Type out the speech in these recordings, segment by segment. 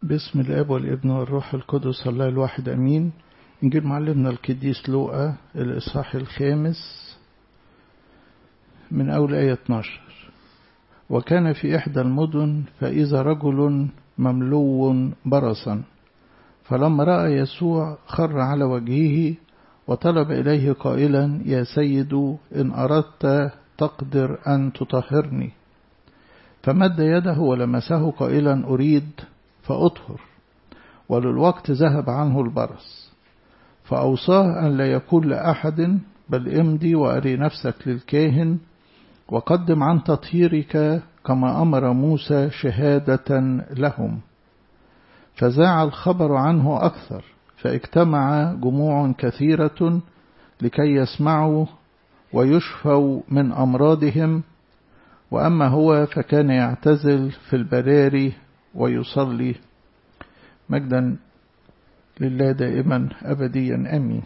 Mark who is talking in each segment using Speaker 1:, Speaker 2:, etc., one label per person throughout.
Speaker 1: باسم الاب والابن والروح القدس الله الواحد امين انجيل معلمنا القديس لوقا الاصحاح الخامس من اول ايه 12 وكان في احدى المدن فاذا رجل مملو برصا فلما راى يسوع خر على وجهه وطلب اليه قائلا يا سيد ان اردت تقدر ان تطهرني فمد يده ولمسه قائلا أريد فأطهر وللوقت ذهب عنه البرص فأوصاه أن لا يكون لأحد بل امضي وأري نفسك للكاهن وقدم عن تطهيرك كما أمر موسى شهادة لهم فذاع الخبر عنه أكثر فاجتمع جموع كثيرة لكي يسمعوا ويشفوا من أمراضهم وأما هو فكان يعتزل في البراري ويصلي مجدا لله دائما أبديا أمين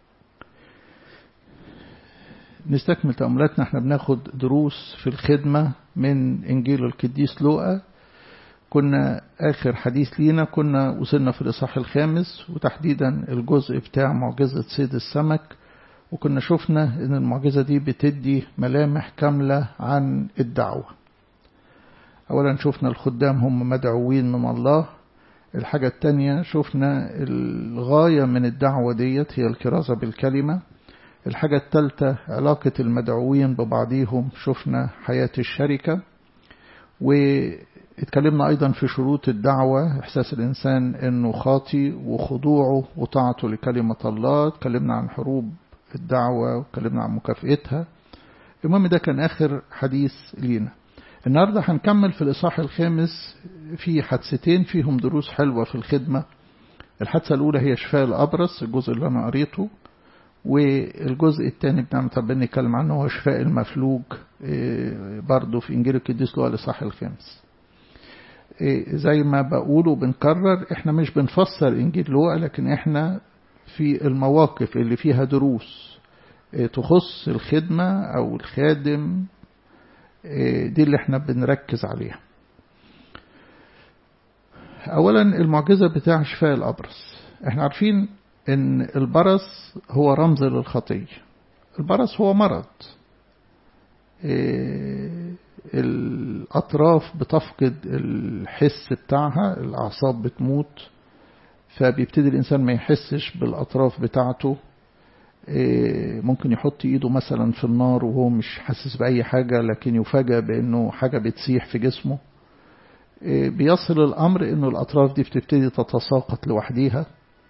Speaker 1: نستكمل تأملاتنا احنا بناخد دروس في الخدمة من إنجيل القديس لوقا كنا آخر حديث لينا كنا وصلنا في الإصحاح الخامس وتحديدا الجزء بتاع معجزة صيد السمك وكنا شفنا ان المعجزة دي بتدي ملامح كاملة عن الدعوة اولا شفنا الخدام هم مدعوين من الله الحاجة التانية شفنا الغاية من الدعوة ديت هي الكرازة بالكلمة الحاجة التالتة علاقة المدعوين ببعضهم شفنا حياة الشركة واتكلمنا أيضا في شروط الدعوة إحساس الإنسان أنه خاطي وخضوعه وطاعته لكلمة الله اتكلمنا عن حروب الدعوة واتكلمنا عن مكافئتها المهم ده كان آخر حديث لينا النهاردة هنكمل في الإصحاح الخامس في حادثتين فيهم دروس حلوة في الخدمة الحادثة الأولى هي شفاء الأبرص الجزء اللي أنا قريته والجزء الثاني بنعمة ربنا نتكلم عنه هو شفاء المفلوج برضه في إنجيل القديس لوقا الإصحاح الخامس زي ما بقول وبنكرر احنا مش بنفسر إنجيل لوقا لكن احنا في المواقف اللي فيها دروس تخص الخدمة أو الخادم دي اللي احنا بنركز عليها أولا المعجزة بتاع شفاء الأبرص احنا عارفين ان البرص هو رمز للخطية البرص هو مرض الأطراف بتفقد الحس بتاعها الأعصاب بتموت فبيبتدي الإنسان ما يحسش بالأطراف بتاعته ممكن يحط إيده مثلا في النار وهو مش حاسس بأي حاجة لكن يفاجأ بأنه حاجة بتسيح في جسمه بيصل الأمر أنه الأطراف دي بتبتدي تتساقط لوحديها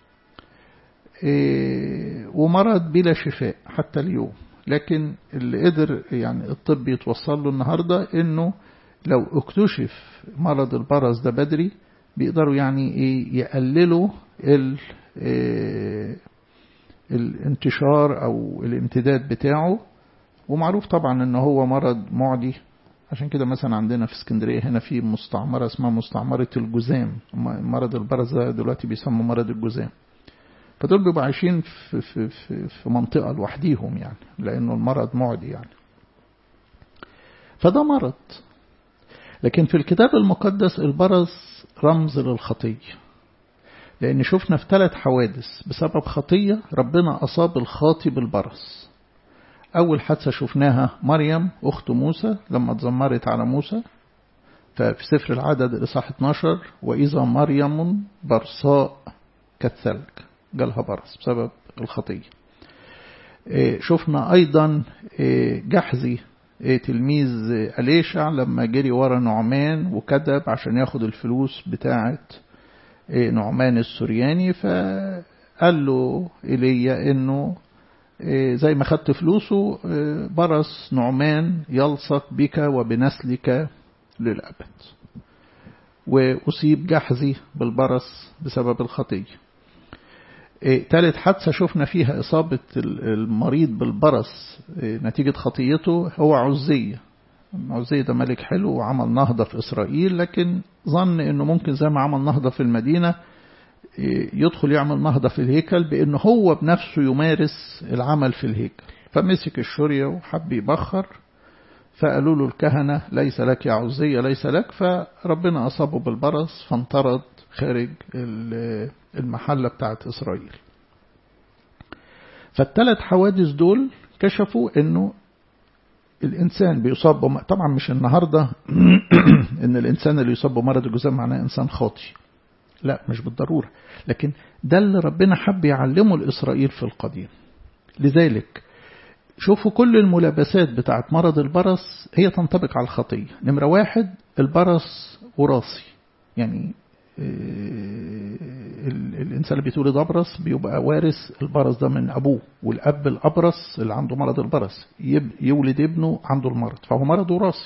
Speaker 1: ومرض بلا شفاء حتى اليوم لكن اللي قدر يعني الطب يتوصل له النهاردة أنه لو اكتشف مرض البرص ده بدري بيقدروا يعني ايه يقللوا ال الانتشار او الامتداد بتاعه ومعروف طبعا ان هو مرض معدي عشان كده مثلا عندنا في اسكندريه هنا في مستعمره اسمها مستعمره الجزام مرض البرص ده دلوقتي بيسموا مرض الجزام فدول بيبقوا عايشين في, في, في, في منطقه لوحديهم يعني لانه المرض معدي يعني فده مرض لكن في الكتاب المقدس البرص رمز للخطية لأن شفنا في ثلاث حوادث بسبب خطية ربنا أصاب الخاطي بالبرص أول حادثة شفناها مريم أخت موسى لما اتذمرت على موسى ففي سفر العدد الإصحاح 12 وإذا مريم برصاء كالثلج جالها برص بسبب الخطية شفنا أيضا جحزي تلميذ أليشع لما جري ورا نعمان وكذب عشان ياخد الفلوس بتاعة نعمان السورياني فقال له إيليا إنه زي ما خدت فلوسه برص نعمان يلصق بك وبنسلك للأبد وأصيب جحزي بالبرص بسبب الخطية ثالث حادثة شفنا فيها إصابة المريض بالبرص نتيجة خطيته هو عزية عزية ده ملك حلو وعمل نهضة في إسرائيل لكن ظن أنه ممكن زي ما عمل نهضة في المدينة يدخل يعمل نهضة في الهيكل بأنه هو بنفسه يمارس العمل في الهيكل فمسك الشرية وحب يبخر فقالوا له الكهنة ليس لك يا عزية ليس لك فربنا أصابه بالبرص فانطرد خارج المحلة بتاعت إسرائيل فالثلاث حوادث دول كشفوا انه الإنسان بيصاب بم... طبعا مش النهاردة إن الإنسان اللي يصاب بمرض الجذام معناه إنسان خاطي لا مش بالضرورة لكن ده اللي ربنا حب يعلمه لإسرائيل في القديم لذلك شوفوا كل الملابسات بتاعت مرض البرص هي تنطبق على الخطية نمرة واحد البرص وراثي يعني الإنسان اللي بيتولد أبرص بيبقى وارث البرص ده من أبوه والأب الأبرص اللي عنده مرض البرص يولد ابنه عنده المرض فهو مرض وراثي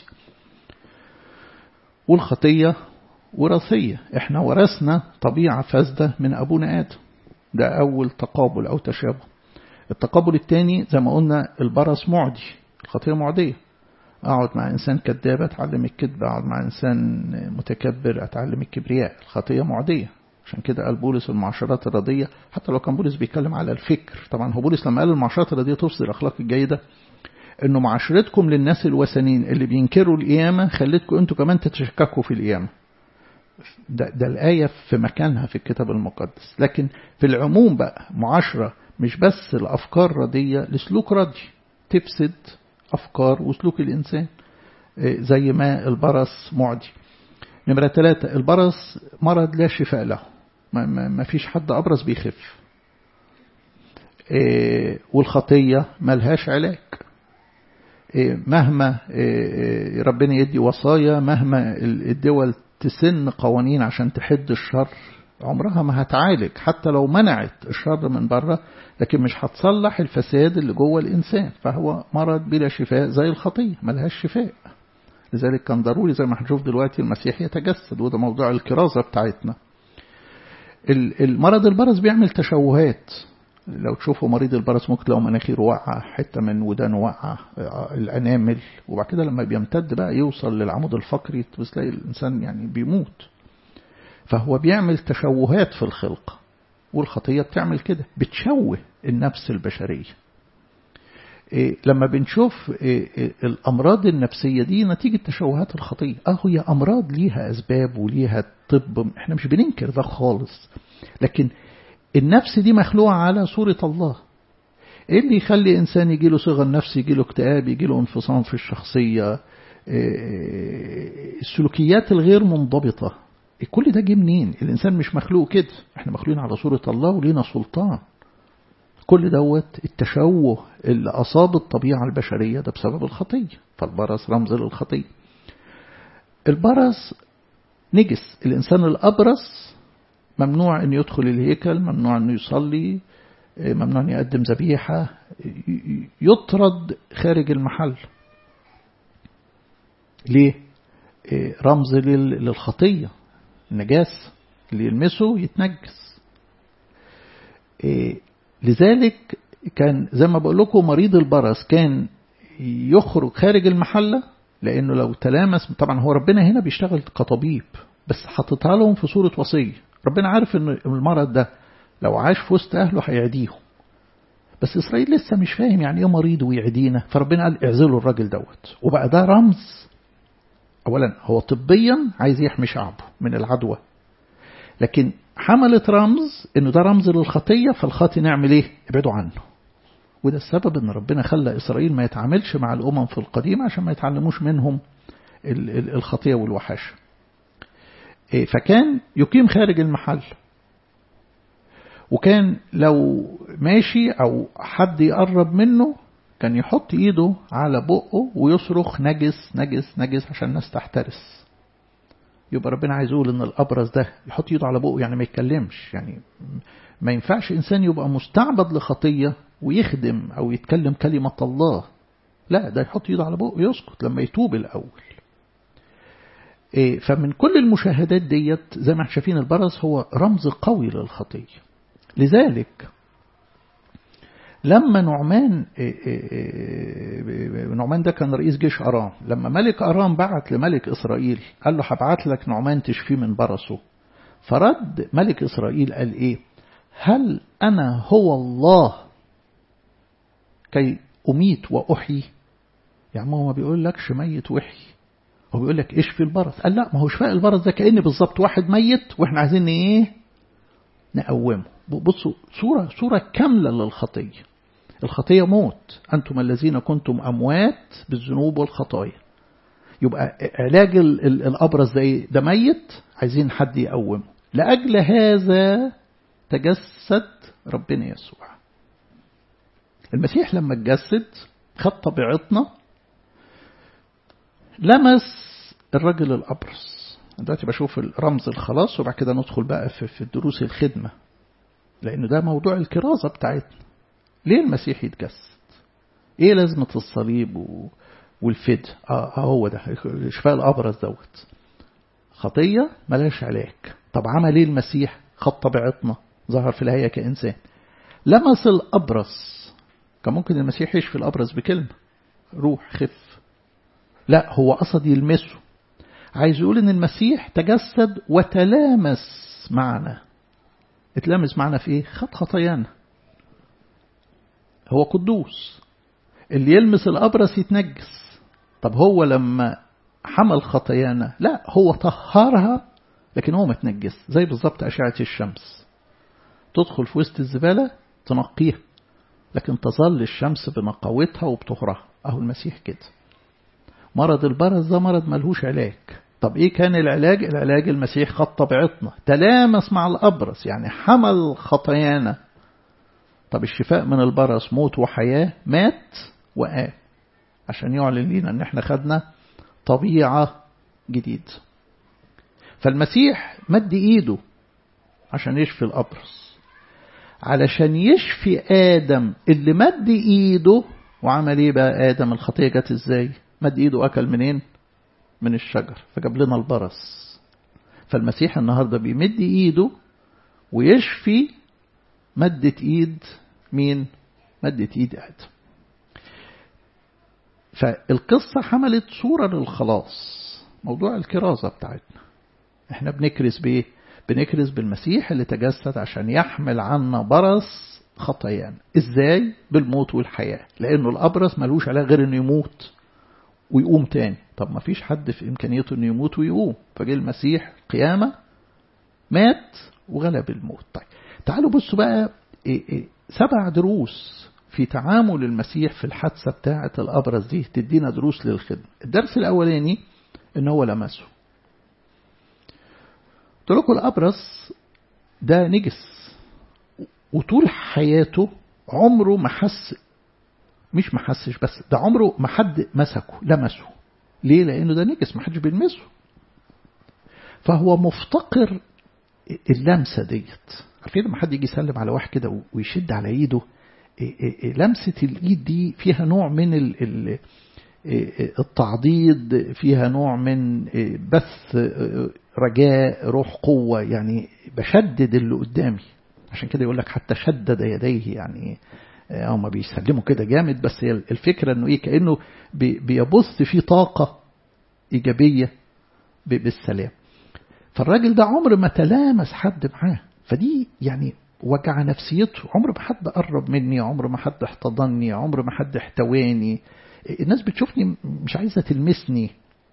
Speaker 1: والخطية وراثية احنا ورثنا طبيعة فاسدة من أبونا آدم ده أول تقابل أو تشابه التقابل الثاني زي ما قلنا البرص معدي الخطية معدية أقعد مع إنسان كذاب أتعلم الكذب أقعد مع إنسان متكبر أتعلم الكبرياء الخطية معدية عشان كده قال بولس المعاشرات الردية حتى لو كان بولس بيتكلم على الفكر طبعا هو بولس لما قال المعاشرات الردية تفسد الأخلاق الجيدة إنه معاشرتكم للناس الوثنيين اللي بينكروا القيامة خلتكم أنتوا كمان تتشككوا في القيامة ده, ده الآية في مكانها في الكتاب المقدس لكن في العموم بقى معاشرة مش بس الأفكار ردية لسلوك ردي تفسد أفكار وسلوك الإنسان زي ما البرص معدي نمرة ثلاثة البرص مرض لا شفاء له ما, ما, ما فيش حد أبرص بيخف والخطية ملهاش علاج مهما ربنا يدي وصايا مهما الدول تسن قوانين عشان تحد الشر عمرها ما هتعالج حتى لو منعت الشر من بره لكن مش هتصلح الفساد اللي جوه الإنسان فهو مرض بلا شفاء زي الخطية ملهاش شفاء لذلك كان ضروري زي ما هنشوف دلوقتي المسيح يتجسد وده موضوع الكرازة بتاعتنا المرض البرص بيعمل تشوهات لو تشوفوا مريض البرص ممكن تلاقوا مناخيره واقعة حتة من ودانه واقعة الأنامل وبعد كده لما بيمتد بقى يوصل للعمود الفقري تلاقي الإنسان يعني بيموت فهو بيعمل تشوهات في الخلق والخطية بتعمل كده بتشوه النفس البشرية إيه لما بنشوف إيه إيه الأمراض النفسية دي نتيجة تشوهات الخطية اه هي أمراض ليها أسباب وليها طب احنا مش بننكر ده خالص لكن النفس دي مخلوقة على صورة الله ايه اللي يخلي انسان يجي له صغر نفسي يجي له اكتئاب يجي له انفصام في الشخصية السلوكيات الغير منضبطة كل ده جه منين الإنسان مش مخلوق كده احنا مخلوقين على صورة الله ولينا سلطان كل دوت التشوه اللي أصاب الطبيعة البشرية ده بسبب الخطية فالبرص رمز للخطية البرص نجس الإنسان الأبرص ممنوع أن يدخل الهيكل ممنوع أن يصلي ممنوع أن يقدم ذبيحة يطرد خارج المحل ليه رمز للخطية النجاس اللي يلمسه يتنجس لذلك كان زي ما بقول لكم مريض البرص كان يخرج خارج المحلة لأنه لو تلامس طبعا هو ربنا هنا بيشتغل كطبيب بس حطتها لهم في صورة وصية ربنا عارف ان المرض ده لو عاش في وسط أهله هيعديهم بس إسرائيل لسه مش فاهم يعني إيه مريض ويعدينا فربنا قال اعزلوا الراجل دوت وبقى ده رمز أولا هو طبيا عايز يحمي شعبه من العدوى لكن حملت رمز انه ده رمز للخطية فالخاطي نعمل ايه ابعدوا عنه وده السبب ان ربنا خلى اسرائيل ما يتعاملش مع الامم في القديم عشان ما يتعلموش منهم الخطية والوحاشة فكان يقيم خارج المحل وكان لو ماشي او حد يقرب منه كان يحط ايده على بقه ويصرخ نجس نجس نجس عشان الناس تحترس يبقى ربنا عايز يقول ان الابرز ده يحط ايده على بقه يعني ما يتكلمش يعني ما ينفعش انسان يبقى مستعبد لخطيه ويخدم او يتكلم كلمه الله لا ده يحط ايده على بقه يسكت لما يتوب الاول إيه فمن كل المشاهدات ديت زي ما احنا شايفين البرص هو رمز قوي للخطيه لذلك لما نعمان نعمان ده كان رئيس جيش أرام لما ملك أرام بعت لملك إسرائيل قال له هبعت لك نعمان تشفيه من برصه فرد ملك إسرائيل قال إيه هل أنا هو الله كي أميت وأحيي يعني ما هو ما بيقولكش ميت وحي هو بيقول لك اشفي البرص قال لا ما هو شفاء البرص ده كأن بالظبط واحد ميت واحنا عايزين ايه نقومه بصوا صورة صورة كاملة للخطية الخطية موت أنتم الذين كنتم أموات بالذنوب والخطايا يبقى علاج الأبرص ده ايه ده ميت عايزين حد يقومه لأجل هذا تجسد ربنا يسوع المسيح لما اتجسد خد طبيعتنا لمس الرجل الأبرص دلوقتي بشوف رمز الخلاص وبعد كده ندخل بقى في, في دروس الخدمة لأنه ده موضوع الكرازة بتاعتنا ليه المسيح يتجسد ايه لازمة الصليب و... والفد اه هو ده شفاء الأبرص دوت خطية ملاش علاج طب عمل ايه المسيح خد طبيعتنا ظهر في الهيئة كإنسان لمس الأبرص كان ممكن المسيح يشفي الأبرص بكلمة روح خف لا هو قصد يلمسه عايز يقول ان المسيح تجسد وتلامس معنا اتلامس معنا في ايه خد خطايانا هو قدوس اللي يلمس الأبرص يتنجس طب هو لما حمل خطايانا لا هو طهرها لكن هو ما تنجس زي بالظبط أشعة الشمس تدخل في وسط الزبالة تنقيها لكن تظل الشمس بنقاوتها وبطهرها أهو المسيح كده مرض البرص ده مرض ملهوش علاج طب ايه كان العلاج العلاج المسيح خد طبيعتنا تلامس مع الأبرص يعني حمل خطايانا طب الشفاء من البرص موت وحياة مات وقام عشان يعلن لنا ان احنا خدنا طبيعة جديدة فالمسيح مد ايده عشان يشفي الأبرص علشان يشفي آدم اللي مد ايده وعمل ايه بقى آدم الخطية جت ازاي مد ايده أكل منين من الشجر فجاب لنا البرص فالمسيح النهاردة بيمد ايده ويشفي مدة ايد مين مدة ايد آدم فالقصة حملت صورة للخلاص موضوع الكرازة بتاعتنا احنا بنكرز بايه بنكرز بالمسيح اللي تجسد عشان يحمل عنا برص خطايانا ازاي بالموت والحياة لانه الابرص ملوش علاج غير انه يموت ويقوم تاني طب ما فيش حد في امكانيته انه يموت ويقوم فجه المسيح قيامة مات وغلب الموت طيب تعالوا بصوا بقى إيه إيه سبع دروس في تعامل المسيح في الحادثة بتاعة الأبرص دي تدينا دروس للخدمة الدرس الأولاني إن هو لمسه قلت لكم الأبرص ده نجس وطول حياته عمره ما حس مش ما حسش بس ده عمره ما حد مسكه لمسه ليه لأنه ده نجس ما حدش بيلمسه فهو مفتقر اللمسة ديت عارفين لما حد يجي يسلم على واحد كده ويشد على ايده لمسة الايد دي فيها نوع من التعضيد فيها نوع من بث رجاء روح قوة يعني بشدد اللي قدامي عشان كده يقول لك حتى شدد يديه يعني هم بيسلموا كده جامد بس الفكرة انه ايه كأنه بيبث فيه طاقة ايجابية بالسلام فالراجل ده عمر ما تلامس حد معاه فدي يعني وجع نفسيته عمر ما حد قرب مني عمر ما حد احتضني عمر ما حد احتواني الناس بتشوفني مش عايزة تلمسني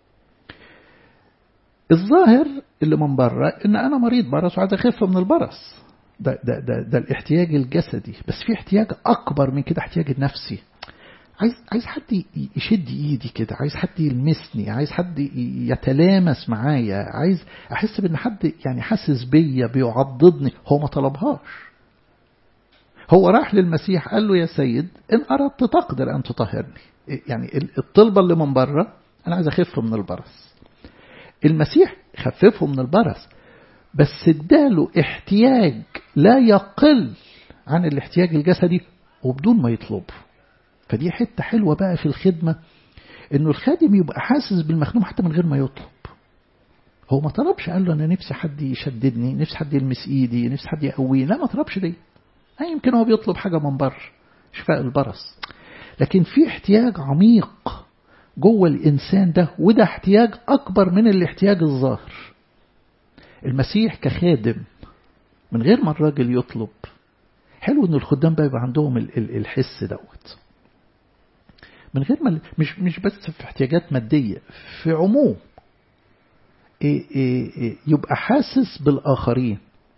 Speaker 1: الظاهر اللي من بره ان انا مريض برص وعايز اخف من البرص ده, ده, ده, ده الاحتياج الجسدي بس في احتياج اكبر من كده احتياج النفسي عايز عايز حد يشد ايدي كده عايز حد يلمسني عايز حد يتلامس معايا عايز احس بان حد يعني حاسس بيا بيعضدني هو ما طلبهاش هو راح للمسيح قال له يا سيد ان اردت تقدر ان تطهرني يعني الطلبه اللي من بره انا عايز اخف من البرص المسيح خففه من البرص بس اداله احتياج لا يقل عن الاحتياج الجسدي وبدون ما يطلبه فدي حتة حلوة بقى في الخدمة انه الخادم يبقى حاسس بالمخدوم حتى من غير ما يطلب هو ما طلبش قال له انا نفسي حد يشددني نفسي حد يلمس ايدي نفسي حد يقويني لا ما طلبش دي يمكن هو بيطلب حاجة من بره شفاء البرص لكن في احتياج عميق جوه الإنسان ده وده احتياج أكبر من الاحتياج الظاهر المسيح كخادم من غير ما الراجل يطلب حلو ان الخدام بقى يبقى عندهم الحس دوت من غير ما مش مش بس في احتياجات مادية في عموم إيه إيه إيه يبقى حاسس بالآخرين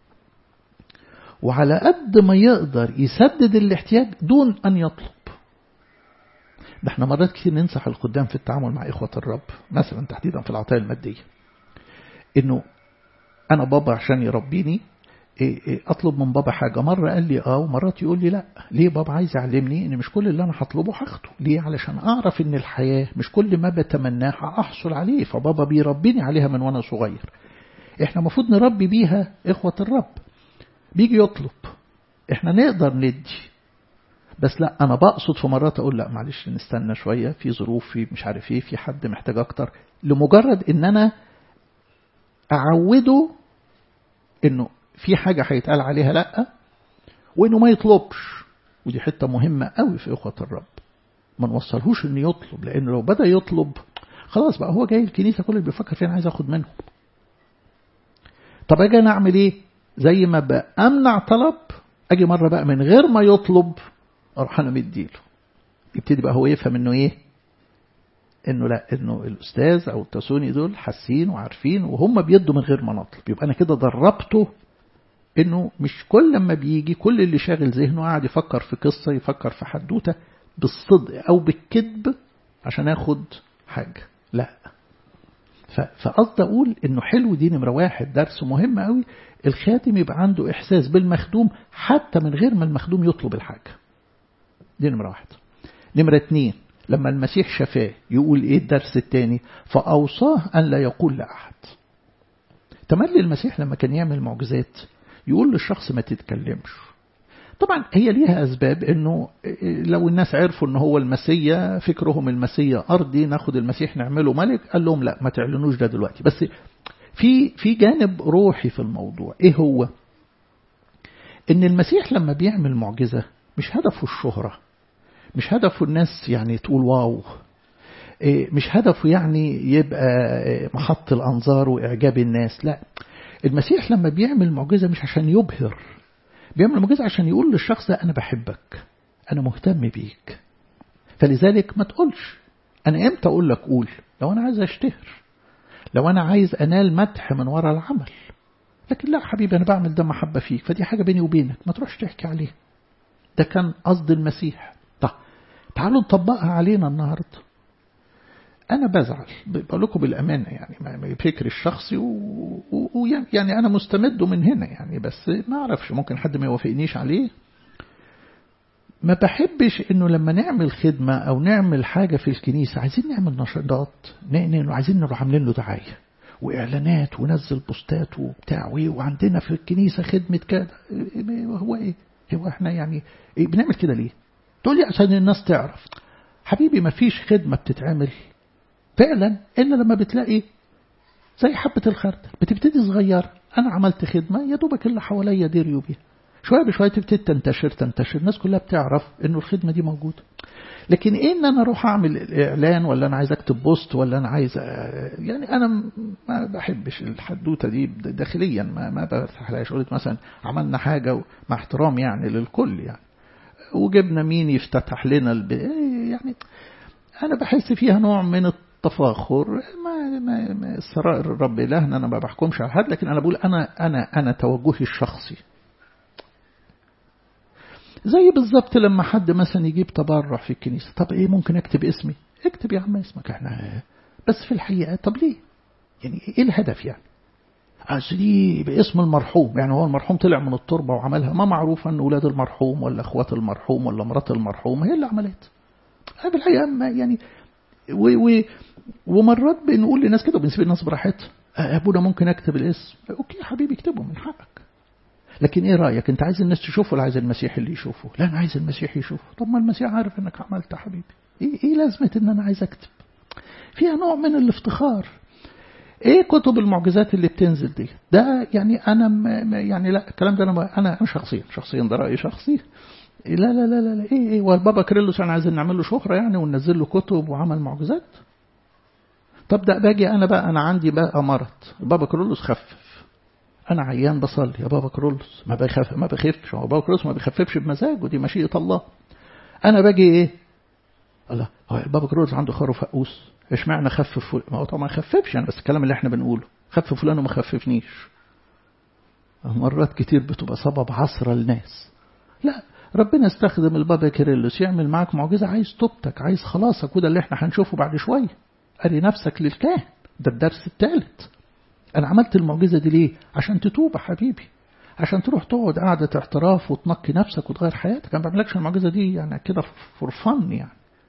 Speaker 1: وعلى قد ما يقدر يسدد الاحتياج دون أن يطلب ده احنا مرات كتير ننصح الخدام في التعامل مع إخوة الرب مثلا تحديدا في العطايا المادية إنه أنا بابا عشان يربيني أطلب من بابا حاجة مرة قال لي آه ومرات يقول لي لا ليه بابا عايز يعلمني إن مش كل اللي أنا هطلبه هاخده ليه علشان أعرف إن الحياة مش كل ما بتمناه أحصل عليه فبابا بيربيني عليها من وأنا صغير إحنا المفروض نربي بيها إخوة الرب بيجي يطلب إحنا نقدر ندي بس لا أنا بقصد في مرات أقول لا معلش نستنى شوية في ظروف في مش عارف إيه في حد محتاج أكتر لمجرد إن أنا أعوده إنه في حاجة هيتقال عليها لأ وإنه ما يطلبش ودي حتة مهمة قوي في إخوة الرب ما نوصلهوش إنه يطلب لأن لو بدأ يطلب خلاص بقى هو جاي الكنيسة كل اللي بيفكر فين عايز أخد منهم طب أجي أنا أعمل إيه زي ما بأمنع طلب أجي مرة بقى من غير ما يطلب أروح أنا مديله يبتدي بقى هو يفهم إنه إيه انه لا انه الاستاذ او التسوني دول حاسين وعارفين وهم بيدوا من غير ما نطلب يبقى انا كده دربته انه مش كل لما بيجي كل اللي شاغل ذهنه قاعد يفكر في قصه يفكر في حدوته بالصدق او بالكذب عشان اخد حاجه لا فقصد اقول انه حلو دي نمره واحد درس مهم قوي الخاتم يبقى عنده احساس بالمخدوم حتى من غير ما المخدوم يطلب الحاجه دي نمره واحد نمره اتنين لما المسيح شفاه يقول ايه الدرس الثاني فأوصاه أن لا يقول لأحد تملي المسيح لما كان يعمل معجزات يقول للشخص ما تتكلمش طبعا هي ليها أسباب أنه لو الناس عرفوا أنه هو المسيا فكرهم المسيا أرضي ناخد المسيح نعمله ملك قال لهم لا ما تعلنوش ده دلوقتي بس في في جانب روحي في الموضوع ايه هو ان المسيح لما بيعمل معجزة مش هدفه الشهرة مش هدفه الناس يعني تقول واو مش هدفه يعني يبقى محط الأنظار وإعجاب الناس لا المسيح لما بيعمل معجزة مش عشان يبهر بيعمل معجزة عشان يقول للشخص ده أنا بحبك أنا مهتم بيك فلذلك ما تقولش أنا إمتى أقول لك قول لو أنا عايز أشتهر لو أنا عايز أنال مدح من وراء العمل لكن لا حبيبي أنا بعمل ده محبة فيك فدي حاجة بيني وبينك ما تروحش تحكي عليه ده كان قصد المسيح طب تعالوا نطبقها علينا النهاردة أنا بزعل بقول لكم بالأمانة يعني فكري الشخصي ويعني و... يعني أنا مستمد من هنا يعني بس ما أعرفش ممكن حد ما يوافقنيش عليه ما بحبش إنه لما نعمل خدمة أو نعمل حاجة في الكنيسة عايزين نعمل نشاطات عايزين نروح عاملين له دعاية وإعلانات ونزل بوستات وبتاع وعندنا في الكنيسة خدمة كده هو إيه هو إحنا يعني إيه بنعمل كده ليه تقول لي عشان الناس تعرف حبيبي ما فيش خدمة بتتعمل فعلا إلا لما بتلاقي زي حبة الخردل بتبتدي صغيرة أنا عملت خدمة يا دوبك اللي حواليا ديريوا بيها شوية بشوية تبتدي تنتشر تنتشر الناس كلها بتعرف إنه الخدمة دي موجودة لكن إيه إن أنا أروح أعمل إعلان ولا أنا عايز أكتب بوست ولا أنا عايز يعني أنا ما بحبش الحدوتة دي داخليا ما ما برتاحلهاش قلت مثلا عملنا حاجة مع احترام يعني للكل يعني وجبنا مين يفتتح لنا الب... يعني أنا بحس فيها نوع من التفاخر ما, ما, ما السرائر الرب إلهنا أنا ما بحكمش على حد لكن أنا بقول أنا أنا أنا توجهي الشخصي زي بالظبط لما حد مثلا يجيب تبرع في الكنيسة طب إيه ممكن أكتب اسمي اكتب يا عم اسمك احنا بس في الحقيقة طب ليه يعني إيه الهدف يعني أصل دي باسم المرحوم يعني هو المرحوم طلع من التربة وعملها ما معروف أن أولاد المرحوم ولا أخوات المرحوم ولا مرات المرحوم هي اللي عملت في الحقيقة ما يعني و و ومرات بنقول للناس كده وبنسيب الناس براحتها أبونا ممكن أكتب الاسم أوكي يا حبيبي اكتبه من حقك لكن ايه رأيك انت عايز الناس تشوفه ولا عايز المسيح اللي يشوفه لا انا عايز المسيح يشوفه طب ما المسيح عارف انك عملت يا حبيبي ايه, إيه لازمة ان انا عايز اكتب فيها نوع من الافتخار ايه كتب المعجزات اللي بتنزل دي ده يعني انا يعني لا الكلام ده انا انا شخصيا شخصيا ده رايي شخصي لا لا لا لا, لا ايه ايه والبابا كريلوس انا عايزين نعمل له شهره يعني وننزل له كتب وعمل معجزات طب ده باجي انا بقى انا عندي بقى مرض بابا كريلوس خفف انا عيان بصلي يا بابا كرولوس ما بخف ما بخفش هو بابا كرولوس ما بيخففش بمزاج ودي مشيئه الله انا باجي ايه الله هو البابا كرولوس عنده خروف فقوس اشمعنى خفف فلان ما هو طبعا ما خففش يعني بس الكلام اللي احنا بنقوله خفف فلان وما خففنيش مرات كتير بتبقى سبب عصر الناس لا ربنا استخدم البابا كيرلس يعمل معاك معجزة عايز توبتك عايز خلاصك وده اللي احنا هنشوفه بعد شوية قري نفسك للكاهن ده الدرس الثالث أنا عملت المعجزة دي ليه عشان تتوب يا حبيبي عشان تروح تقعد قعدة اعتراف وتنقي نفسك وتغير حياتك أنا ما بعملكش المعجزة دي يعني كده فور فن يعني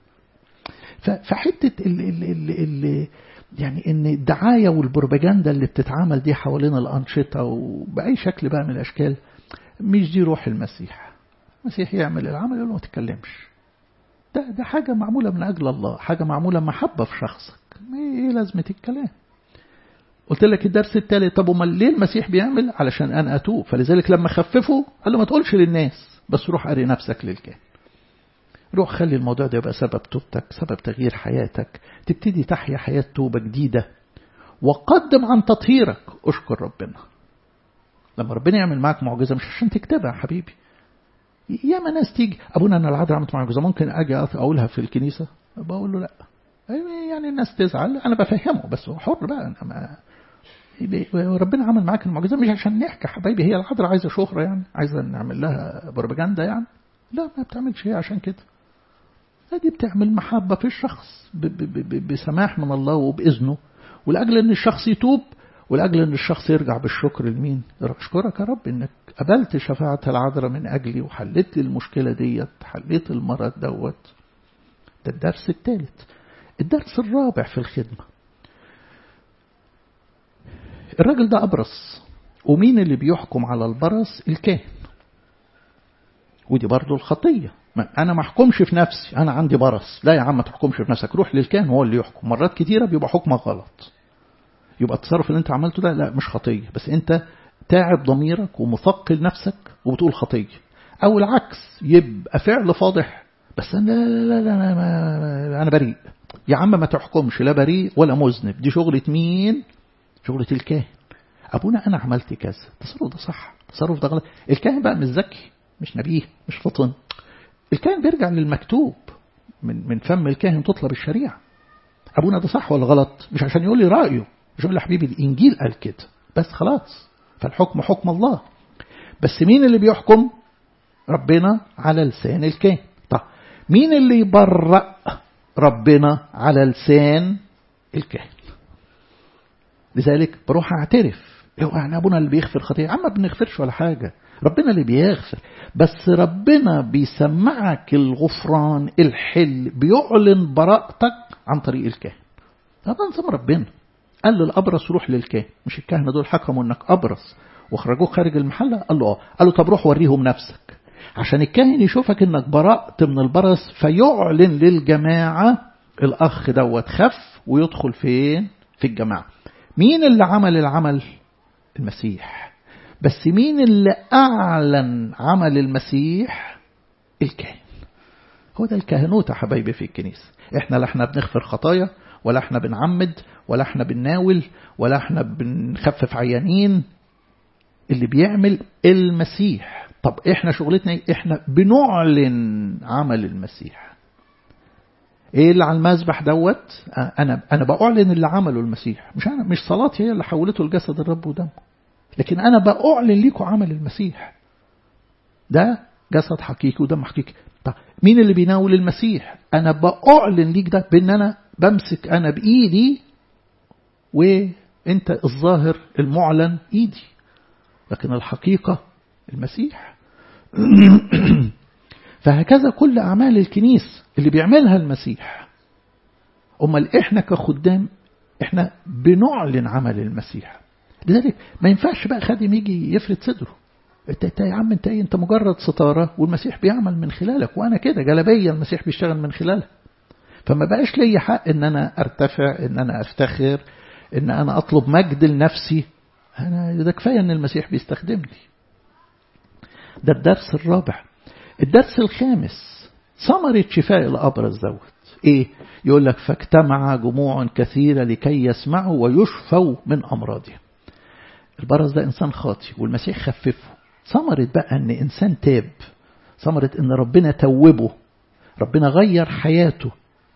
Speaker 1: فحتة ال ال ال ال يعني ان الدعاية والبروباجندا اللي بتتعمل دي حوالين الأنشطة وبأي شكل بقى من الأشكال مش دي روح المسيح المسيح يعمل العمل يقول له ما تتكلمش ده ده حاجة معمولة من أجل الله حاجة معمولة محبة في شخصك ايه لازمة الكلام قلت لك الدرس الثالث طب امال ليه المسيح بيعمل علشان انا اتوب فلذلك لما خففه قال له ما تقولش للناس بس روح قري نفسك للكاهن روح خلي الموضوع ده يبقى سبب توبتك سبب تغيير حياتك تبتدي تحيا حياة توبة جديدة وقدم عن تطهيرك اشكر ربنا لما ربنا يعمل معاك معجزة مش عشان تكتبها يا حبيبي ياما ناس تيجي ابونا انا العذراء عملت معجزة ممكن اجي اقولها في الكنيسة بقول له لا يعني الناس تزعل انا بفهمه بس هو حر بقى انا ما وربنا عمل معاك المعجزة مش عشان نحكي حبايبي هي العذراء عايزة شهرة يعني عايزة نعمل لها بروباجندا يعني لا ما بتعملش هي عشان كده دي بتعمل محبة في الشخص ب ب ب بسماح من الله وبإذنه ولأجل أن الشخص يتوب ولأجل أن الشخص يرجع بالشكر لمين أشكرك يا رب أنك قبلت شفاعة العذراء من أجلي وحلت لي المشكلة ديت حليت المرض دوت ده الدرس الثالث الدرس الرابع في الخدمة الراجل ده أبرص ومين اللي بيحكم على البرص الكاهن ودي برضو الخطية أنا ما أحكمش في نفسي أنا عندي برص لا يا عم ما تحكمش في نفسك روح للكاهن هو اللي يحكم مرات كتيرة بيبقى حكمك غلط يبقى التصرف اللي أنت عملته ده لا مش خطية بس أنت تعب ضميرك ومثقل نفسك وبتقول خطية أو العكس يبقى فعل فاضح بس أنا لا لا لا, لا أنا, أنا بريء يا عم ما تحكمش لا بريء ولا مذنب دي شغلة مين شغلة الكاهن أبونا أنا عملت كذا التصرف ده صح التصرف ده غلط الكاهن بقى مش ذكي مش نبيه مش فطن الكاهن بيرجع للمكتوب من من فم الكاهن تطلب الشريعة أبونا ده صح ولا غلط مش عشان يقول لي رأيه مش يقول لي حبيبي الإنجيل قال كده بس خلاص فالحكم حكم الله بس مين اللي بيحكم ربنا على لسان الكاهن طب مين اللي يبرأ ربنا على لسان الكاهن لذلك بروح اعترف يعني ابونا اللي بيغفر خطيه عم ما بنغفرش ولا حاجه ربنا اللي بيغفر بس ربنا بيسمعك الغفران الحل بيعلن براءتك عن طريق الكاهن هذا نظام ربنا قال للأبرص روح للكاهن مش الكهنة دول حكموا انك أبرص واخرجوك خارج المحلة قال له اه قال له طب روح وريهم نفسك عشان الكاهن يشوفك انك برأت من البرص فيعلن للجماعة الأخ دوت خف ويدخل فين في الجماعة مين اللي عمل العمل المسيح بس مين اللي أعلن عمل المسيح الكاهن هو ده الكهنوت يا حبايبي في الكنيسة احنا لا احنا بنغفر خطايا ولا احنا بنعمد ولا احنا بنناول ولا احنا بنخفف عيانين اللي بيعمل المسيح طب احنا شغلتنا ايه احنا بنعلن عمل المسيح ايه اللي على المذبح دوت انا انا بعلن اللي عمله المسيح مش انا مش صلاتي هي اللي حولته لجسد الرب ودمه لكن انا بعلن لكم عمل المسيح ده جسد حقيقي ودم حقيقي طب مين اللي بيناول المسيح انا بعلن ليك ده بان انا بمسك انا بايدي وانت الظاهر المعلن ايدي لكن الحقيقة المسيح فهكذا كل أعمال الكنيس اللي بيعملها المسيح أمال إحنا كخدام إحنا بنعلن عمل المسيح لذلك ما ينفعش بقى خادم يجي يفرد صدره انت يا عم انت ايه انت مجرد ستارة والمسيح بيعمل من خلالك وانا كده جلبية المسيح بيشتغل من خلالها فما بقاش لي حق ان انا ارتفع ان انا افتخر ان انا اطلب مجد لنفسي انا ده كفاية ان المسيح بيستخدمني ده الدرس الرابع الدرس الخامس ثمرة شفاء الأبرز دوت إيه؟ يقول لك فاجتمع جموع كثيرة لكي يسمعوا ويشفوا من أمراضهم البرز ده إنسان خاطي والمسيح خففه ثمرة بقى أن إنسان تاب ثمرة أن ربنا توبه ربنا غير حياته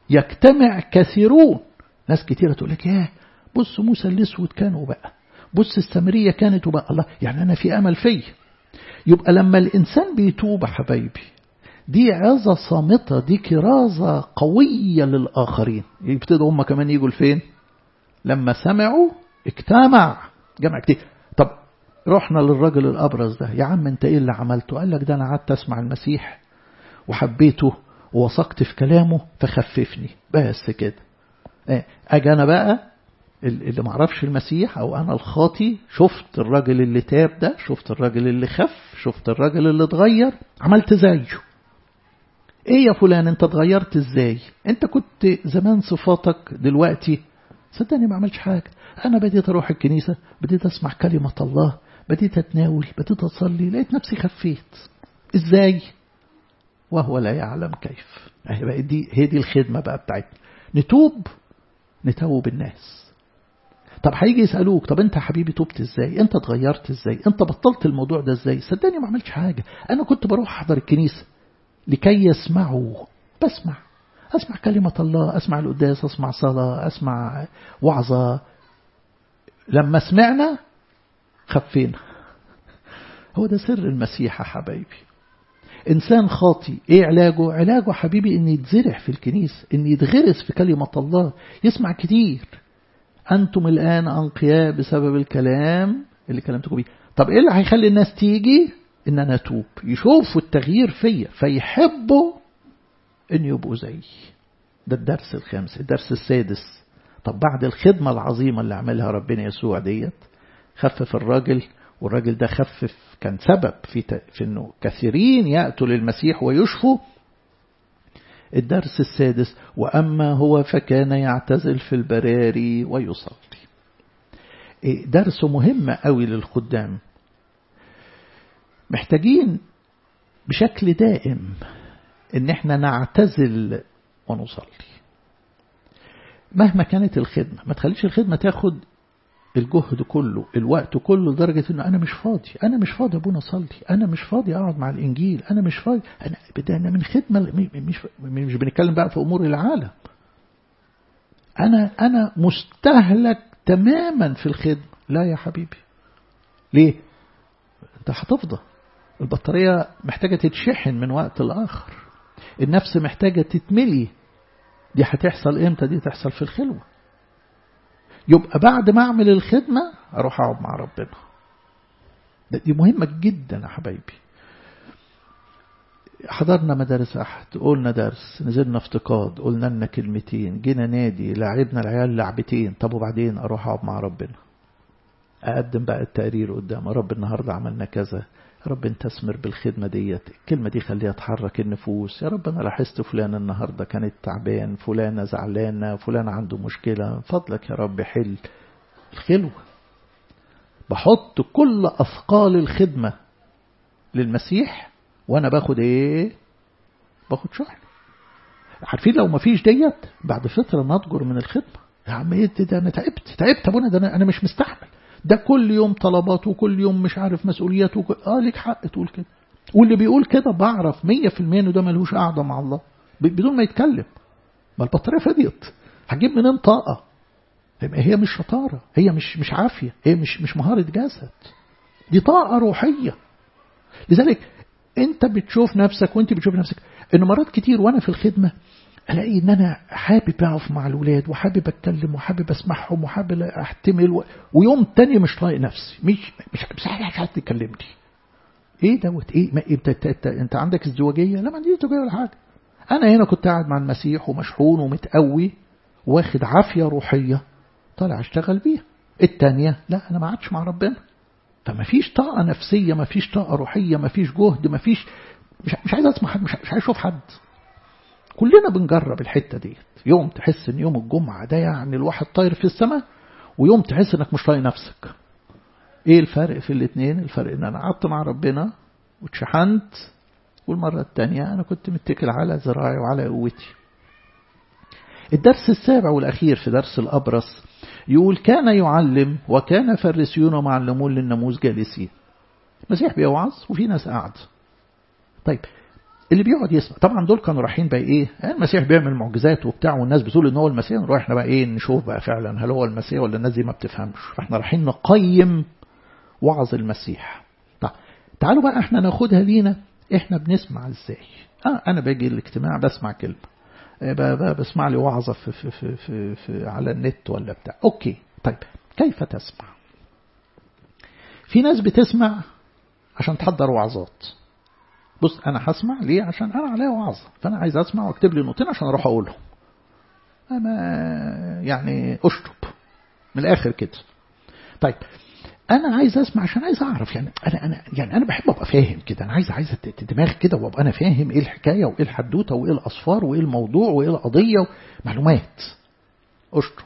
Speaker 1: يجتمع كثيرون ناس كتيرة تقول لك ياه بص موسى الأسود كانوا بقى بص السامرية كانت وبقى الله يعني أنا في أمل فيه يبقى لما الإنسان بيتوب حبايبي دي عظة صامتة دي كرازة قوية للآخرين يبتدوا هم كمان يجوا لفين لما سمعوا اجتمع جمع كتير طب رحنا للرجل الأبرز ده يا عم انت ايه اللي عملته قال لك ده انا قعدت اسمع المسيح وحبيته ووثقت في كلامه فخففني بس كده اجي انا بقى اللي معرفش المسيح او انا الخاطي شفت الراجل اللي تاب ده شفت الراجل اللي خف شفت الراجل اللي اتغير عملت زيه ايه يا فلان انت اتغيرت ازاي انت كنت زمان صفاتك دلوقتي صدقني ما عملتش حاجة انا بديت اروح الكنيسة بديت اسمع كلمة الله بديت اتناول بديت اصلي لقيت نفسي خفيت ازاي وهو لا يعلم كيف هي دي هي دي الخدمة بقى بتاعتنا نتوب نتوب الناس طب هيجي يسألوك طب انت يا حبيبي توبت ازاي انت اتغيرت ازاي انت بطلت الموضوع ده ازاي صدقني ما عملتش حاجة انا كنت بروح احضر الكنيسة لكي يسمعوا بسمع أسمع كلمة الله أسمع القداس أسمع صلاة أسمع وعظة لما سمعنا خفينا هو ده سر المسيح يا حبايبي إنسان خاطي إيه علاجه علاجه حبيبي إن يتزرع في الكنيسة إن يتغرس في كلمة الله يسمع كتير أنتم الآن أنقياء بسبب الكلام اللي كلمتكم بيه طب إيه اللي هيخلي الناس تيجي إن أنا أتوب يشوفوا التغيير فيا فيحبوا إن يبقوا زي ده الدرس الخامس الدرس السادس طب بعد الخدمة العظيمة اللي عملها ربنا يسوع ديت خفف الراجل والراجل ده خفف كان سبب في, في أنه كثيرين يأتوا للمسيح ويشفوا الدرس السادس وأما هو فكان يعتزل في البراري ويصلي درس مهم قوي للخدام محتاجين بشكل دائم ان احنا نعتزل ونصلي مهما كانت الخدمة ما تخليش الخدمة تاخد الجهد كله الوقت كله لدرجة انه انا مش فاضي انا مش فاضي ابونا اصلي انا مش فاضي اقعد مع الانجيل انا مش فاضي انا بدأنا من خدمة مش مش بنتكلم بقى في امور العالم انا انا مستهلك تماما في الخدمة لا يا حبيبي ليه انت هتفضى البطارية محتاجة تتشحن من وقت لآخر النفس محتاجة تتملي دي هتحصل امتى دي تحصل في الخلوة يبقى بعد ما اعمل الخدمة اروح اقعد مع ربنا دي مهمة جدا يا حبايبي حضرنا مدارس أحد قلنا درس نزلنا افتقاد قلنا لنا كلمتين جينا نادي لعبنا العيال لعبتين طب وبعدين أروح أقعد مع ربنا أقدم بقى التقرير قدام رب النهاردة عملنا كذا يا رب انت اسمر بالخدمة ديت الكلمة دي خليها تحرك النفوس يا رب أنا لاحظت فلان النهاردة كانت تعبان فلانة زعلانة فلان عنده مشكلة فضلك يا رب حل الخلوة بحط كل أثقال الخدمة للمسيح وأنا باخد إيه باخد شحن عارفين لو ما فيش ديت بعد فترة نضجر من الخدمة يا عم ايه ده انا تعبت تعبت ابونا ده انا مش مستحمل ده كل يوم طلبات وكل يوم مش عارف مسؤوليات وكل... اه ليك حق تقول كده واللي بيقول كده بعرف 100% انه ده ملوش قعده مع الله بدون ما يتكلم ما البطاريه فضيت هجيب منين طاقه هي مش شطاره هي مش مش عافيه هي مش مش مهاره جسد دي طاقه روحيه لذلك انت بتشوف نفسك وانت بتشوف نفسك ان مرات كتير وانا في الخدمه الاقي ان انا حابب اقف مع الولاد وحابب اتكلم وحابب اسمعهم وحابب احتمل و... ويوم تاني مش طايق نفسي مش مش مش عايز حد يكلمني ايه دوت ايه ما انت انت, انت, انت عندك ازدواجيه لا ما عنديش ازدواجيه ولا حاجه انا هنا كنت قاعد مع المسيح ومشحون ومتقوي واخد عافيه روحيه طالع اشتغل بيها التانية لا انا ما قعدتش مع ربنا فما فيش طاقه نفسيه ما فيش طاقه روحيه ما فيش جهد ما فيش مش, مش عايز اسمع حد مش, مش عايز اشوف حد كلنا بنجرب الحتة ديت يوم تحس ان يوم الجمعة ده يعني الواحد طاير في السماء ويوم تحس انك مش طايق نفسك ايه الفرق في الاثنين الفرق ان انا قعدت مع ربنا واتشحنت والمرة الثانية انا كنت متكل على ذراعي وعلى قوتي الدرس السابع والأخير في درس الأبرص يقول كان يعلم وكان فريسيون ومعلمون للناموس جالسين المسيح بيوعظ وفي ناس قاعدة طيب اللي بيقعد يسمع طبعا دول كانوا رايحين بقى ايه المسيح بيعمل معجزات وبتاع والناس بتقول ان هو المسيح نروح احنا بقى ايه نشوف بقى فعلا هل هو المسيح ولا الناس دي ما بتفهمش فاحنا رايحين نقيم وعظ المسيح طيب تعالوا بقى احنا ناخدها لينا احنا بنسمع ازاي اه انا باجي الاجتماع بسمع كلمه بسمع لي وعظه في, في, في, في, في على النت ولا بتاع اوكي طيب كيف تسمع في ناس بتسمع عشان تحضر وعظات بص انا هسمع ليه عشان انا عليا وعظه فانا عايز اسمع واكتب لي نقطتين عشان اروح اقولهم انا يعني اشطب من الاخر كده طيب انا عايز اسمع عشان عايز اعرف يعني انا انا يعني انا بحب ابقى فاهم كده انا عايز عايز دماغي كده وابقى انا فاهم ايه الحكايه وايه الحدوته وايه الاصفار وايه الموضوع وايه القضيه معلومات اشطب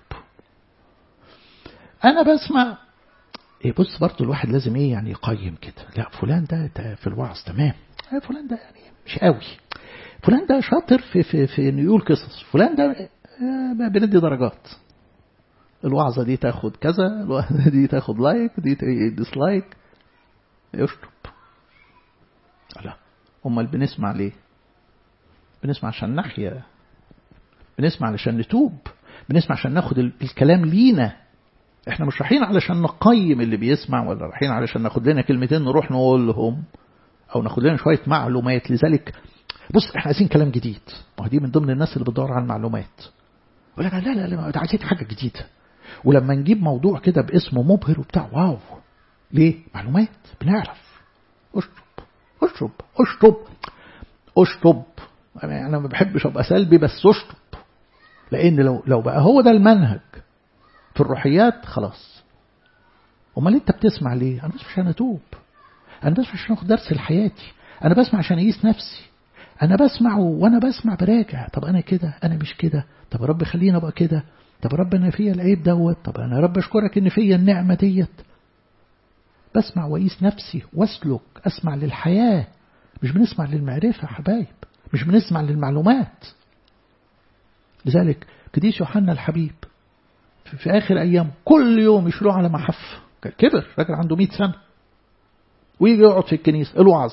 Speaker 1: انا بسمع إيه بص برضه الواحد لازم ايه يعني يقيم كده لا فلان ده في الوعظ تمام فلان ده يعني مش قوي فلان ده شاطر في في في انه يقول قصص فلان ده بندي درجات الوعظه دي تاخد كذا الوعظه دي تاخد لايك دي ديسلايك يشطب لا امال بنسمع ليه بنسمع عشان نحيا بنسمع علشان نتوب بنسمع عشان ناخد الكلام لينا احنا مش رايحين علشان نقيم اللي بيسمع ولا رايحين علشان ناخد لنا كلمتين نروح نقول لهم او ناخد لنا شويه معلومات لذلك بص احنا عايزين كلام جديد ما دي من ضمن الناس اللي بتدور على المعلومات يقول لك لا لا لا ده عايزين حاجه جديده ولما نجيب موضوع كده باسمه مبهر وبتاع واو ليه معلومات بنعرف اشطب اشطب اشطب اشطب انا ما بحبش ابقى سلبي بس اشطب لان لو لو بقى هو ده المنهج في الروحيات خلاص امال انت بتسمع ليه انا بس عشان اتوب انا بسمع عشان اخد درس لحياتي انا بسمع عشان اقيس نفسي انا بسمع وانا بسمع براجع طب انا كده انا مش كده طب يا رب خليني ابقى كده طب يا رب انا فيا العيب دوت طب انا يا رب اشكرك ان فيا النعمه ديت بسمع واقيس نفسي واسلك اسمع للحياه مش بنسمع للمعرفه يا حبايب مش بنسمع للمعلومات لذلك قديس يوحنا الحبيب في آخر أيام كل يوم يشيلوه على محف كبر راجل عنده 100 سنة ويجي يقعد في الكنيسة الوعظ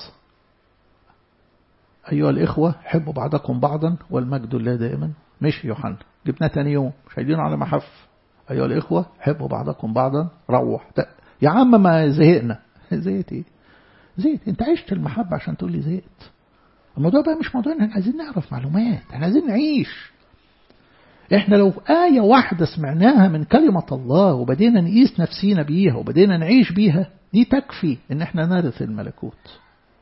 Speaker 1: أيها الإخوة حبوا بعضكم بعضا والمجد لله دائما مش يوحنا جبناه تاني يوم شايلينه على محف أيها الإخوة حبوا بعضكم بعضا روح يا عم ما زهقنا زهقت إيه زهقت أنت عشت المحبة عشان تقول لي زهقت الموضوع بقى مش موضوع احنا عايزين نعرف معلومات احنا عايزين نعيش احنا لو آية واحدة سمعناها من كلمة الله وبدينا نقيس نفسينا بيها وبدينا نعيش بيها دي تكفي ان احنا نرث الملكوت